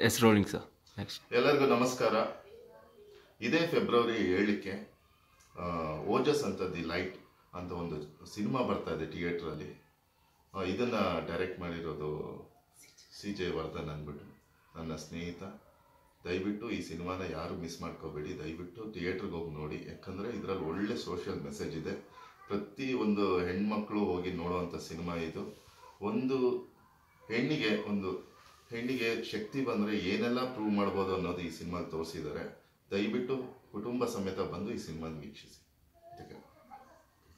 S rolling sir next ಎಲ್ಲರಿಗೂ ನಮಸ್ಕಾರ ಇದೇ ಫೆಬ್ರವರಿ ಏಳಕ್ಕೆ ಆ, ಓಜಸ್ ಅಂತ ದಿ ಲೈಟ್ ಅಂತ ಒಂದು ಸಿನಿಮಾ ಬರ್ತಾ ಇದೆ ಥಿಯೇಟ್ರಲ್ಲಿ ಇದನ್ನ ಡೈರೆಕ್ಟ್ ಮಾಡಿರೋದು ಸಿ ಜೆ ವರ್ಧನ್ ಅಂದ್ಬಿಟ್ಟು ನನ್ನ ಸ್ನೇಹಿತ ದಯವಿಟ್ಟು ಈ ಸಿನಿಮಾನ ಯಾರು ಮಿಸ್ ಮಾಡ್ಕೋಬೇಡಿ ದಯವಿಟ್ಟು ಥಿಯೇಟ್ರಿಗೆ ಹೋಗಿ ನೋಡಿ ಯಾಕಂದರೆ ಇದರಲ್ಲಿ ಒಳ್ಳೆ ಸೋಷಿಯಲ್ ಮೆಸೇಜ್ ಇದೆ ಪ್ರತಿ ಒಂದು ಹೆಣ್ಮಕ್ಳು ಹೋಗಿ ನೋಡುವಂಥ ಸಿನಿಮಾ ಇದು ಒಂದು ಹೆಣ್ಣಿಗೆ ಒಂದು ಹೆಣ್ಣಿಗೆ ಶಕ್ತಿ ಬಂದರೆ ಏನೆಲ್ಲ ಪ್ರೂವ್ ಮಾಡ್ಬೋದು ಅನ್ನೋದು ಈ ಸಿನಿಮಾದಲ್ಲಿ ತೋರಿಸಿದ್ದಾರೆ ದಯವಿಟ್ಟು ಕುಟುಂಬ ಸಮೇತ ಬಂದು ಈ ಸಿನಿಮಾನ ವೀಕ್ಷಿಸಿ